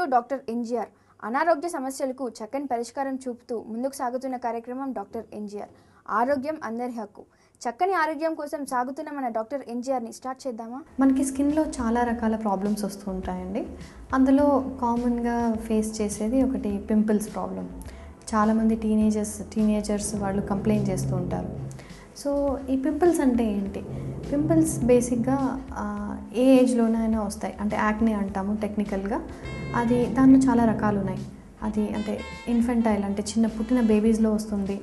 to doctor NGR అనారోగ్య సమస్యలకు చక్కని పరిష్కారం చూపుతూ ముందుకు సాగుతున్న కార్యక్రమం డాక్టర్ ఎన్జిఆర్ ఆరోగ్యం అందరి హక్కు చక్కని ఆరోగ్యం కోసం సాగుతున్న మన డాక్టర్ ఎన్జిఆర్ని స్టార్ట్ చేద్దామా మనకి స్కిన్లో చాలా రకాల ప్రాబ్లమ్స్ వస్తూ ఉంటాయండి అందులో కామన్గా ఫేస్ చేసేది ఒకటి పింపుల్స్ ప్రాబ్లం చాలామంది టీనేజర్స్ టీనేజర్స్ వాళ్ళు కంప్లైంట్ చేస్తూ ఉంటారు సో ఈ పింపుల్స్ అంటే ఏంటి పింపుల్స్ బేసిక్గా ఆ, ఏ ఏజ్లోనైనా వస్తాయి అంటే యాక్నే అంటాము టెక్నికల్గా అది దాంట్లో చాలా రకాలు ఉన్నాయి అది అంటే ఇన్ఫెంటైల్ అంటే చిన్న పుట్టిన బేబీస్లో వస్తుంది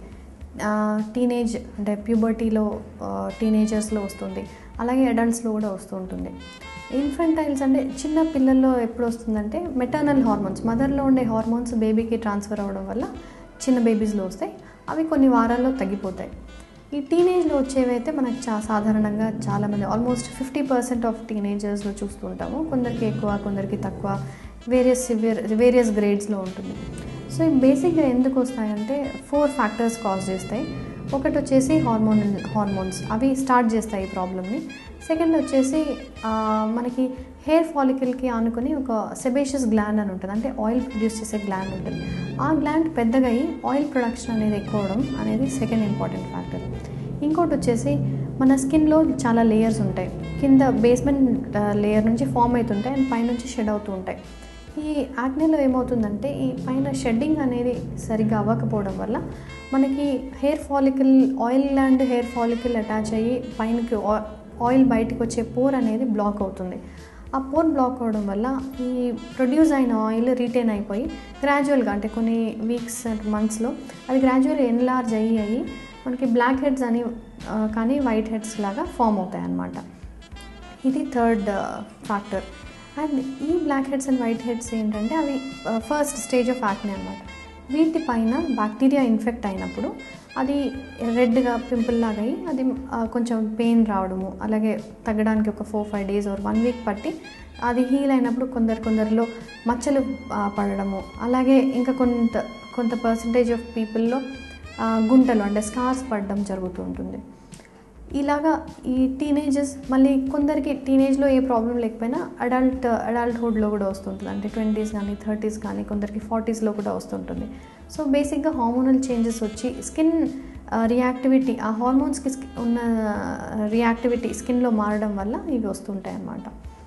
టీనేజ్ అంటే ప్యూబర్టీలో టీనేజర్స్లో వస్తుంది అలాగే అడల్ట్స్లో కూడా వస్తూ ఉంటుంది ఇన్ఫెంటైల్స్ అంటే చిన్న పిల్లల్లో ఎప్పుడు వస్తుందంటే మెటర్నల్ హార్మోన్స్ మదర్లో ఉండే హార్మోన్స్ బేబీకి ట్రాన్స్ఫర్ అవ్వడం వల్ల చిన్న బేబీస్లో వస్తాయి అవి కొన్ని వారాల్లో తగ్గిపోతాయి ఈ టీనేజ్లో వచ్చేవైతే మనకు చా సాధారణంగా చాలామంది ఆల్మోస్ట్ ఫిఫ్టీ పర్సెంట్ ఆఫ్ టీనేజర్స్లో చూస్తూ ఉంటాము కొందరికి ఎక్కువ కొందరికి తక్కువ వేరియస్ సివియర్ వేరియస్ గ్రేడ్స్లో ఉంటుంది సో ఈ బేసిక్గా ఎందుకు వస్తాయంటే ఫోర్ ఫ్యాక్టర్స్ కాజ్ చేస్తాయి ఒకటి వచ్చేసి హార్మోన్ హార్మోన్స్ అవి స్టార్ట్ చేస్తాయి ఈ ప్రాబ్లమ్ని సెకండ్ వచ్చేసి ఆ, మనకి హెయిర్ ఫాలికల్కి ఆనుకొని ఒక సెబేషియస్ గ్లాండ్ అని ఉంటుంది అంటే ఆయిల్ ప్రొడ్యూస్ చేసే గ్లాండ్ ఉంటుంది ఆ గ్లాండ్ పెద్దగా అయ్యి ఆయిల్ ప్రొడక్షన్ అనేది ఎక్కువ అవడం అనేది సెకండ్ ఇంపార్టెంట్ ఫ్యాక్టర్ ఇంకోటి వచ్చేసి మన స్కిన్లో చాలా లేయర్స్ ఉంటాయి కింద బేస్మెంట్ లేయర్ నుంచి ఫామ్ అవుతుంటాయి అండ్ పైనుంచి షెడ్ అవుతూ ఉంటాయి ఈ యాక్నేలో ఏమవుతుందంటే ఈ పైన షెడ్డింగ్ అనేది సరిగ్గా అవ్వకపోవడం వల్ల మనకి hair follicle oil gland hair follicle attach అయ్యి పైనకి ఆ- ఆయిల్ బయటకు వచ్చే పోర్ అనేది బ్లాక్ అవుతుంది ఆ పోర్ బ్లాక్ అవడం వల్ల ఈ ప్రొడ్యూస్ అయిన ఆయిల్ రీటైన్ అయిపోయి గ్రాడ్యువల్గా అంటే కొన్ని వీక్స్ మంత్స్లో అది గ్రాడ్యువల్ ఎన్లార్జ్ అయ్యి అయ్యి మనకి బ్లాక్ హెడ్స్ అని ఆ, కానీ వైట్ హెడ్స్ లాగా ఫామ్ అవుతాయి అన్నమాట ఇది థర్డ్ ఫ్యాక్టర్ అండ్ ఈ blackheads and whiteheads ఏంటంటే అవి ఫస్ట్ స్టేజ్ ఆఫ్ యాక్నే అనమాట వీటి పైన బ్యాక్టీరియా ఇన్ఫెక్ట్ అయినప్పుడు అది రెడ్గా పింపుల్ లాగా అయ్యి అది ఆ, కొంచెం పెయిన్ రావడము అలాగే తగ్గడానికి ఒక four five days or one week పట్టి అది హీల్ అయినప్పుడు కొందరు కొందరిలో మచ్చలు ఆ, పడడము అలాగే ఇంకా కొంత కొంత పర్సంటేజ్ ఆఫ్ పీపుల్లో గుంటలు అంటే స్కార్స్ పడడం జరుగుతూ ఉంటుంది ఇలాగా ఈ టీనేజెస్ మళ్ళీ కొందరికి టీనేజ్లో ఏ ప్రాబ్లం లేకపోయినా అడల్ట్ అడల్ట్హుడ్లో కూడా వస్తుంటుంది అంటే ట్వంటీస్ కానీ థర్టీస్ కానీ కొందరికి ఫార్టీస్లో కూడా వస్తుంటుంది సో బేసిక్గా హార్మోనల్ చేంజెస్ వచ్చి స్కిన్ రియాక్టివిటీ ఆ హార్మోన్స్కి ఉన్న రియాక్టివిటీ స్కిన్లో మారడం వల్ల ఇవి వస్తుంటాయి అన్నమాట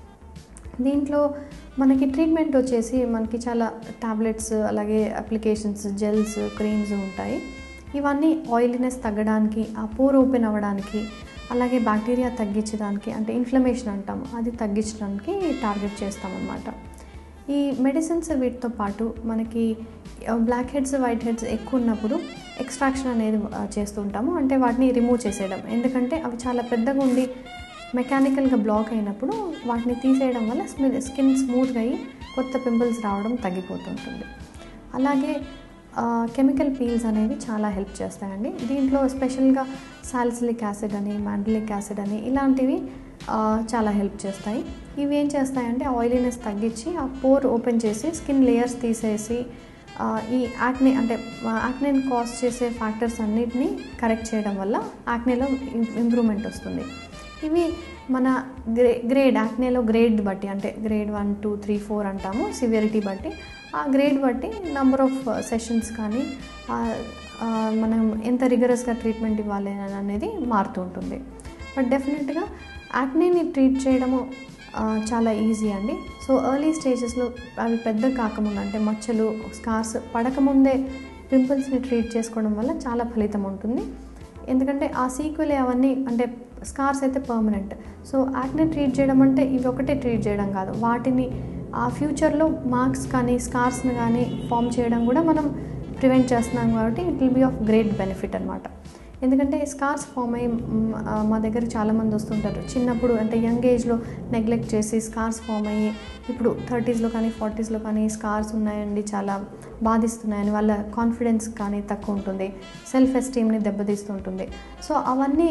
దీంట్లో మనకి ట్రీట్మెంట్ వచ్చేసి మనకి చాలా టాబ్లెట్స్ అలాగే అప్లికేషన్స్ జెల్స్ క్రీమ్స్ ఉంటాయి ఇవన్నీ ఆయిలీనెస్ తగ్గడానికి ఆ పోర్ ఓపెన్ అవ్వడానికి అలాగే బ్యాక్టీరియా తగ్గించడానికి అంటే ఇన్ఫ్లమేషన్ అంటాము అది తగ్గించడానికి టార్గెట్ చేస్తామన్నమాట ఈ మెడిసిన్స్ వీటితో పాటు మనకి బ్లాక్ హెడ్స్ వైట్ హెడ్స్ ఎక్కువ ఉన్నప్పుడు ఎక్స్ట్రాక్షన్ అనేది ఆ, చేస్తూ ఉంటాము అంటే వాటిని రిమూవ్ చేసేయడం ఎందుకంటే అవి చాలా పెద్దగా ఉండి మెకానికల్గా బ్లాక్ అయినప్పుడు వాటిని తీసేయడం వల్ల స్మి- స్కిన్ స్మూత్గా అయ్యి కొత్త పింపుల్స్ రావడం తగ్గిపోతుంటుంది అలాగే ఆ, కెమికల్ పీల్స్ అనేవి చాలా హెల్ప్ చేస్తాయండి దీంట్లో స్పెషల్గా సాలిసిలిక్ యాసిడ్ అని మ్యాండలిక్ యాసిడ్ అని ఇలాంటివి ఆ, చాలా హెల్ప్ చేస్తాయి ఇవి ఏం చేస్తాయంటే ఆయిలీనెస్ తగ్గించి ఆ పోర్ ఓపెన్ చేసి స్కిన్ లేయర్స్ తీసేసి ఆ, ఈ యాక్నే అంటే యాక్నేని కాజ్ చేసే ఫ్యాక్టర్స్ అన్నిటినీ కరెక్ట్ చేయడం వల్ల యాక్నేలో ఇంప్రూవ్మెంట్ వస్తుంది ఇవి మన గ్రే గ్రేడ్ యాక్నేలో గ్రేడ్ బట్టి అంటే grade one two three four అంటాము సివియరిటీ బట్టి ఆ గ్రేడ్ బట్టి నెంబర్ ఆఫ్ సెషన్స్ కానీ ఆ, ఆ, మనం ఎంత రిగరస్గా ట్రీట్మెంట్ ఇవ్వాలి అని అనేది మారుతూ ఉంటుంది బట్ డెఫినెట్గా యాక్నేని ట్రీట్ చేయడము ఆ, చాలా ఈజీ అండి సో ఎర్లీ స్టేజెస్లో అవి పెద్ద కాకముందు అంటే మచ్చలు స్కార్స్ పడకముందే పింపుల్స్ని ట్రీట్ చేసుకోవడం వల్ల చాలా ఫలితం ఉంటుంది ఎందుకంటే ఆ సీక్వెల్ అవన్నీ అంటే స్కార్స్ అయితే పర్మనెంట్ సో యాక్నే ట్రీట్ చేయడం అంటే ఇవి ఒకటే ట్రీట్ చేయడం కాదు వాటిని ఆ ఫ్యూచర్లో మార్క్స్ కానీ స్కార్స్ని కానీ ఫామ్ చేయడం కూడా మనం ప్రివెంట్ చేస్తున్నాం కాబట్టి it will be of great benefit అనమాట ఎందుకంటే స్కార్స్ ఫామ్ అయ్యి మ్, ఆ, మా దగ్గర చాలామంది వస్తుంటారు చిన్నప్పుడు అంటే యంగ్ ఏజ్లో నెగ్లెక్ట్ చేసి స్కార్స్ ఫామ్ అయ్యి ఇప్పుడు థర్టీస్లో కానీ ఫార్టీస్లో కానీ స్కార్స్ ఉన్నాయండి చాలా బాధిస్తున్నాయని వాళ్ళ కాన్ఫిడెన్స్ కానీ తక్కువ ఉంటుంది సెల్ఫ్ ఎస్టీమ్ని దెబ్బతీస్తుంటుంది సో అవన్నీ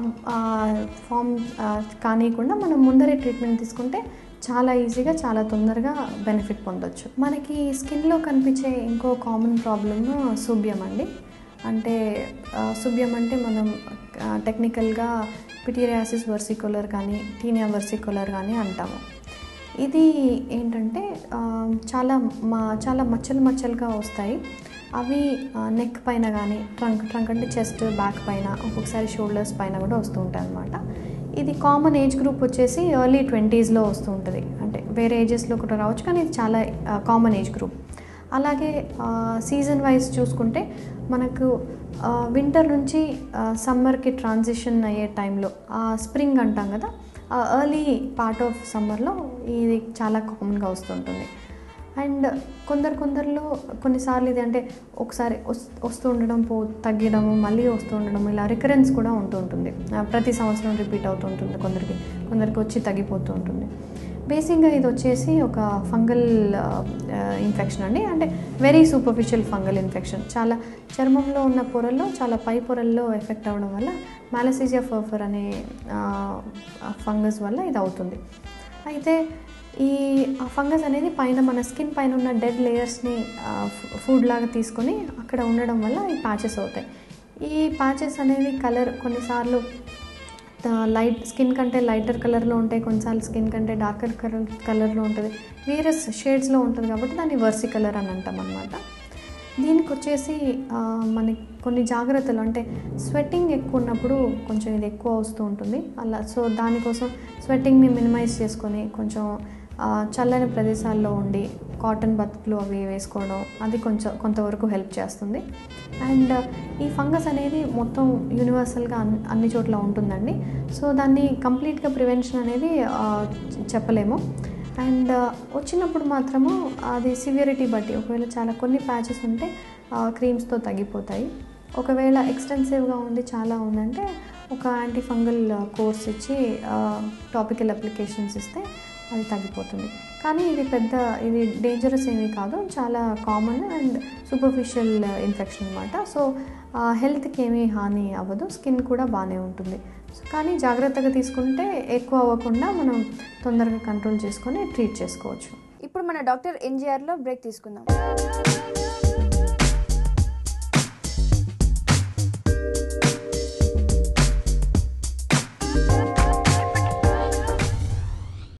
ఫామ్ కానియకుండా మనం ముందరే ట్రీట్మెంట్ తీసుకుంటే చాలా ఈజీగా చాలా తొందరగా బెనిఫిట్ పొందొచ్చు మనకి స్కిన్లో కనిపించే ఇంకో కామన్ ప్రాబ్లమ్ సూబ్యం అండి అంటే ఆ, సుభ్యం అంటే మనం టెక్నికల్గా పిటీరియాసిస్ వర్సికులర్ కానీ టీనియా వర్సికులర్ కానీ అంటాము ఇది ఏంటంటే ఆ, చాలా మా చాలా మచ్చలు మచ్చలుగా వస్తాయి అవి నెక్ పైన కానీ ట్రంక్ ట్రంక్ అంటే చెస్ట్ బ్యాక్ పైన ఒక్కొక్కసారి షోల్డర్స్ పైన కూడా వస్తూ ఉంటాయి అనమాట ఇది కామన్ ఏజ్ గ్రూప్ వచ్చేసి ఎర్లీ ట్వంటీస్లో వస్తూ ఉంటుంది అంటే వేరే ఏజెస్లో కూడా రావచ్చు కానీ ఇది చాలా కామన్ ఏజ్ గ్రూప్ అలాగే సీజన్ వైజ్ చూసుకుంటే మనకు వింటర్ నుంచి సమ్మర్కి ట్రాన్సిషన్ అయ్యే టైంలో స్ప్రింగ్ అంటాం కదా ఆ ఎర్లీ పార్ట్ ఆఫ్ సమ్మర్లో ఇది చాలా కామన్గా వస్తుంటుంది అండ్ కొందరు కొందరిలో కొన్నిసార్లు ఇది అంటే ఒకసారి వస్- వస్తూ ఉండడం పో తగ్గడము మళ్ళీ వస్తూ ఉండడం ఇలా రికరెన్స్ కూడా ఉంటూ ఉంటుంది ఆ, ప్రతి సంవత్సరం రిపీట్ అవుతూ ఉంటుంది కొందరికి కొందరికి వచ్చి తగ్గిపోతూ ఉంటుంది బేసిక్గా ఇది వచ్చేసి ఒక ఫంగల్ ఇన్ఫెక్షన్ అండి అంటే వెరీ సూపర్ఫిషియల్ ఫంగల్ ఇన్ఫెక్షన్ చాలా చర్మంలో ఉన్న పొరల్లో చాలా పై పొరల్లో ఎఫెక్ట్ అవ్వడం వల్ల మ్యాలసీజియా ఫర్ఫర్ అనే ఫంగస్ వల్ల ఇది అవుతుంది అయితే ఈ ఆ ఫంగస్ అనేది పైన మన స్కిన్ పైన ఉన్న డెడ్ లేయర్స్ని ఫుడ్ లాగా తీసుకొని అక్కడ ఉండడం వల్ల ఈ ప్యాచెస్ అవుతాయి ఈ ప్యాచెస్ అనేవి కలర్ కొన్నిసార్లు లైట్ స్కిన్ కంటే లైటర్ కలర్లో ఉంటాయి కొన్నిసార్లు స్కిన్ కంటే డార్కర్ కలర్ కలర్లో ఉంటుంది వేరియస్ షేడ్స్లో ఉంటుంది కాబట్టి దాన్ని వర్సి కలర్ అని అంటాం అనమాట దీనికి వచ్చేసి ఆ, మనకి కొన్ని జాగ్రత్తలు అంటే స్వెట్టింగ్ ఎక్కువ ఉన్నప్పుడు కొంచెం ఇది ఎక్కువ వస్తూ ఉంటుంది అలా సో దానికోసం స్వెట్టింగ్ని మినిమైజ్ చేసుకొని కొంచెం ఆ, చల్లని ప్రదేశాల్లో ఉండి కాటన్ బతుకులు అవి వేసుకోవడం అది కొంచెం కొంతవరకు హెల్ప్ చేస్తుంది అండ్ ఈ ఫంగస్ అనేది మొత్తం యూనివర్సల్గా అన్ని అన్ని చోట్ల ఉంటుందండి సో దాన్ని కంప్లీట్గా ప్రివెన్షన్ అనేది ఆ, చెప్పలేము అండ్ వచ్చినప్పుడు మాత్రము అది సివియరిటీ బట్టి ఒకవేళ చాలా కొన్ని ప్యాచెస్ ఉంటే క్రీమ్స్తో తగ్గిపోతాయి ఒకవేళ ఎక్స్టెన్సివ్గా ఉండి చాలా ఉందంటే ఒక యాంటీ ఫంగల్ కోర్స్ ఇచ్చి టాపికల్ అప్లికేషన్స్ ఇస్తే అది తగ్గిపోతుంది కానీ ఇది పెద్ద ఇది డేంజరస్ ఏమీ కాదు చాలా కామన్ అండ్ సూపర్ఫిషియల్ ఇన్ఫెక్షన్ అనమాట సో హెల్త్కి ఏమీ హాని అవ్వదు స్కిన్ కూడా బాగానే ఉంటుంది సో కానీ జాగ్రత్తగా తీసుకుంటే ఎక్కువ అవ్వకుండా మనం తొందరగా కంట్రోల్ చేసుకొని ట్రీట్ చేసుకోవచ్చు ఇప్పుడు మన డాక్టర్ ఎన్జిఆర్లో బ్రేక్ తీసుకుందాం